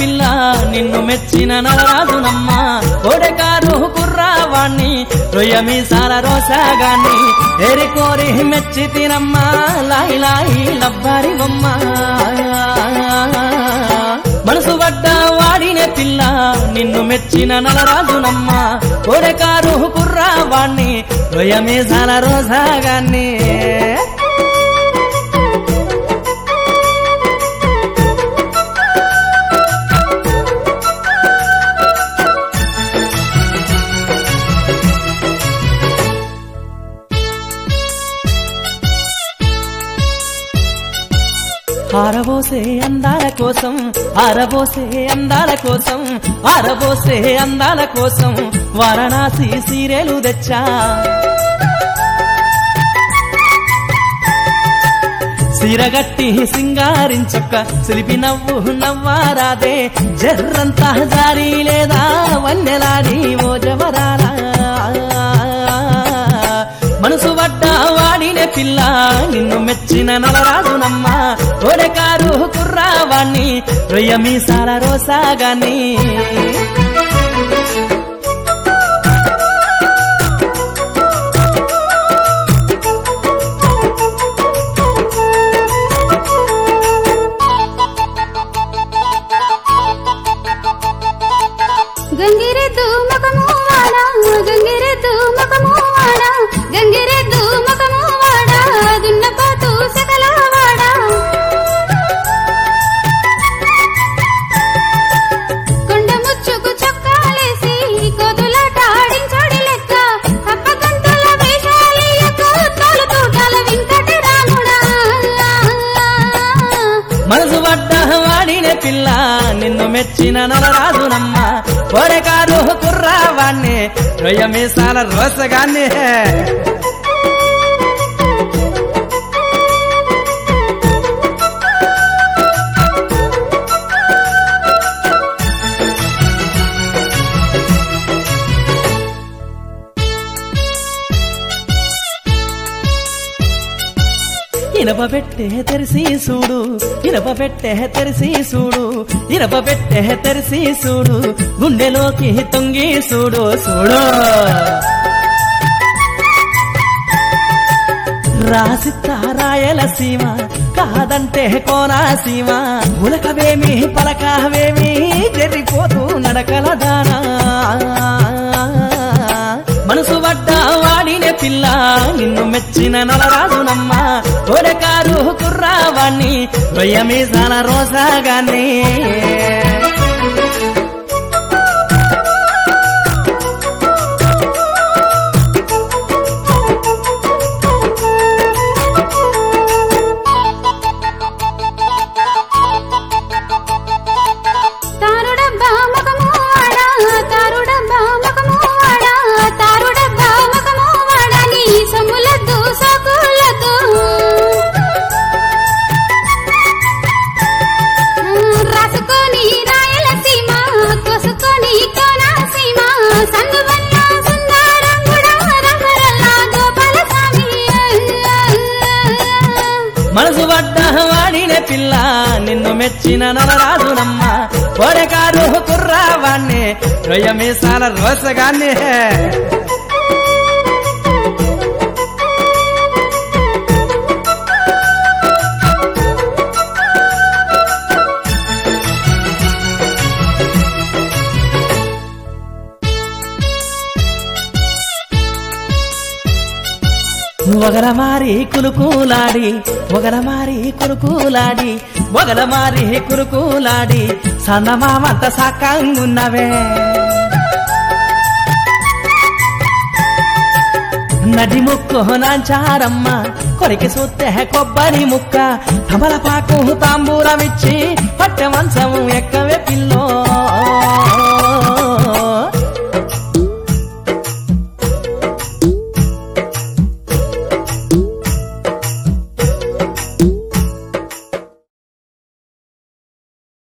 పిల్ల నిన్ను మెచ్చిన నలరాజునమ్మ కోడెకారు కుర్రావాణ్ణి రొయ్య మీసాల రోసాగాన్ని ఏరి కోరి మెచ్చి తినమ్మ లాయి లాయి లబ్బారి బొమ్మ మనసు పడ్డ వాడిన పిల్ల నిన్ను మెచ్చిన నలరాజునమ్మ కోడెకారు కుర్రావాణ్ణి రొయ్య మీసాల రోసాగాన్ని ఆరబోసే అందాల కోసం ఆరబోసే అందాల కోసం ఆరబోసే అందాల కోసం వారణాసి సీరెలు తెచ్చా సిరగట్టి సింగారించొక్క సిలిపి నవ్వు నవ్వారాదే జర్రంతా జారీ లేదా వన్నెలాడి ఓ జవరాలా మనసు పడ్డ వాడిన పిల్ల నిన్ను మెచ్చిన నలరాజునమ్మ ఓడకారు కుర్రావాణ్ణి రొయ్య మీసాల రోసాగాని గంగిరెద్దు ముఖము వాడ గంగిరెద్దు ముఖము వాడ గంగిరెద్దు ముఖము వాడ దున్నపోతు సకల వాడ కొండ ముచ్చుకు చొక్కాలేసి కోతులాట ఆడించాడి లెక్క అప్పగంతుల వేషాలీలకు తోలు తూటాల వెంకటరాముడా మనసు పడ్డ వాడిన పిల్ల నిన్ను మెచ్చిన నలరాజునమ్మ ఓడకారు కుర్రావాణ్ణి రొయ్య మీసాల రోసగాన్ని ఇనప పెట్టే తెరిసి చూడు ఇనప పెట్టే తెరిసి చూడు ఇనప పెట్టే తెరిసి చూడు గుండెలోకి తొంగి చూడు చూడు రాసిత్త రాయలసీమ కాదంటే కోనాసీమ ఉలకవేమి పలకవేమి జరిపోతూ నడకల దానా మనసు పడ్డ వాడిన పిల్ల నిన్ను మెచ్చిన నలరాజునమ్మ కోడకారు కుర్రావాణ్ణి రొయ్య మీసాల రోసాగాన్ని తారుడబ్బా ముఖము వాడ తారుడబ్బా ముఖము వాడ తారుడబ్బా ముఖము వాడ నీ సొమ్ములద్దు సోకులద్దు రాసుకొని రాయలసీమ కోసుకొని కోనసీమ సందువల్ల సుందరంగుడా రంగరల్లా గోపాలస్వామి మనసు పడ్డ వాడిన పిల్ల నిన్ను మెచ్చిన నలరాజునమ్మ కోడకారు కుర్రావాణ్ణి రొయ్య మీసాల రోసగాన్ని ఒకరమారి కులుకులాడి ఒకరమారి కురుకులాడి ఒకరమారి కురుకులాడి సన్నమామంత సాకంగున్నవే నడి ముక్కు నాంచారమ్మ కొరికి సూత్తె కొబ్బరి ముక్క తమలపాకు తాంబూలమిచ్చి పట్టె మంచము ఎక్కవే పిల్ల